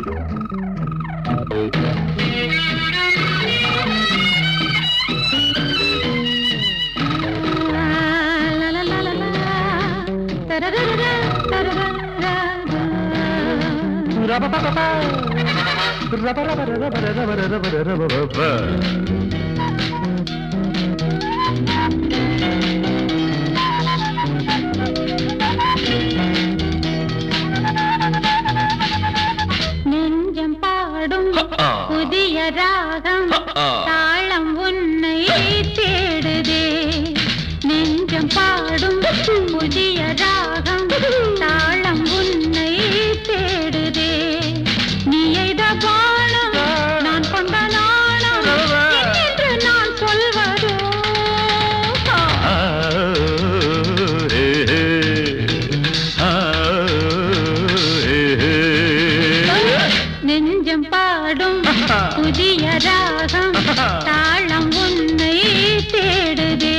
நெஞ்சம் பாடும் புதிய ராகம் தாளம் உன்னை தேடுதே நெஞ்சம் பாடும் புதிய ராகம் தாளம் உன்னை தேடுதே நீ எய்த பானம் நான் கொண்ட நாணம் என்று நான் சொல்வதோ நெஞ்சம் பாடும் புதிய ராகம் தாளம் உன்னை தேடுதே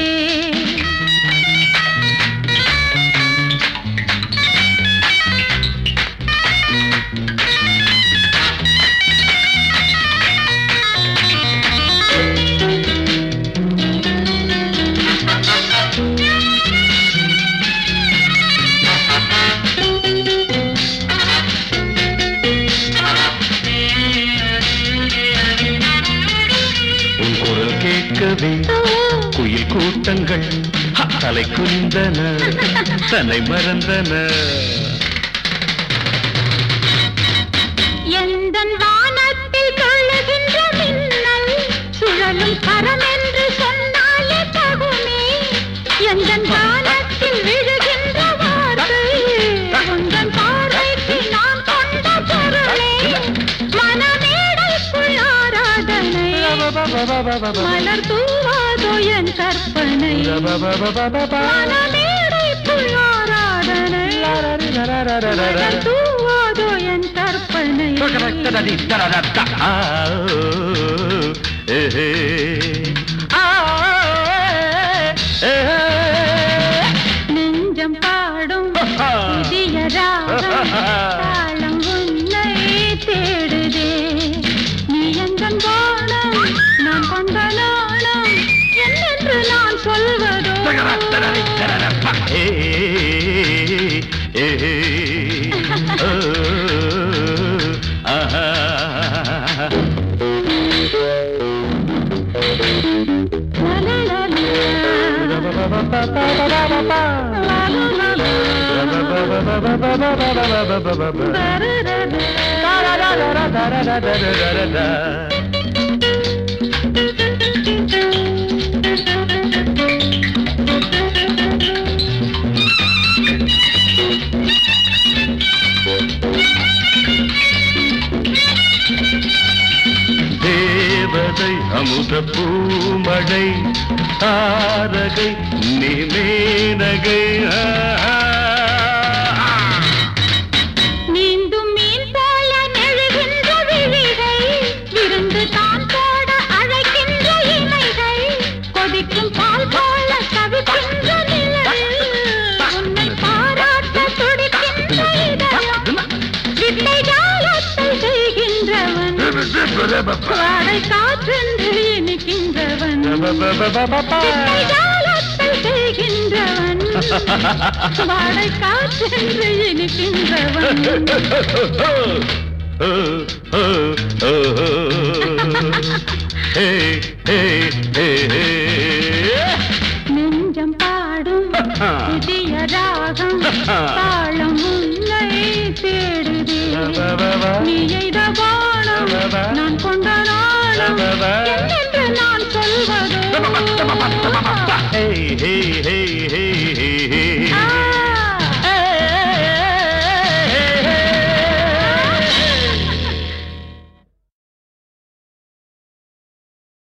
உன் குரல் கேட்கவே குயில் கூட்டங்கள் ஹ, தலை குனிந்தன தன்னை மறந்தன எந்தன் வானத்தில் கொள்ளுகின்ற மின்னல் சுழலும் கரம் என்று சொன்னாலே தகுமே எந்தன் வானத்தில் விழுகின்ற வார்த்தை உந்தன் பார்வைக்கு நான் கொண்ட பொருளே மனமேடைக்குள் ஆராதனை மலர் தூவாதோ என் கற்பனை மனமேடைக்குள் ஆராதனை மலர் தூவாதோ என் கற்பனை ஆ, ஏ, ஏ. ஆ, ஏ, ஏ. நெஞ்சம் பாடும் புதிய ராகம் தாளம் உன்னை தேடுதே நீ எந்தன் வானம் நான் கொண்ட நாணம் என்னென்று நான் சொல்வதோ ஏ, ஏ, ஏ. ஓ, ஆஹா. லா, லா, லா, லா. லா, லா, லா, லா. தரரர. தேவதை அமுத பூமழை தாரகை நிமேனகை நீந்தும் மீன் போல நெழுகின்ற விழிகள் விருந்து தான் போட அழைக்கின்ற இமைகள் கொதிக்கும் பால் போல தவிக்கின்ற நிழல் உன்னை பாராட்ட துடிக்கின்ற இதயம் வித்தை ஜாலத்தை செய்கின்றவன் வாடை காற்றென்று இனிக்கின்றவன் வித்தை ஜாலத்தை செய்கின்றவன் வாடை காற்றென்று இனிக்கின்றவன் நெஞ்சம் பாடும் புதிய ராகம் தாளம் உன்னை தேடுதே நீ எய்த பானம்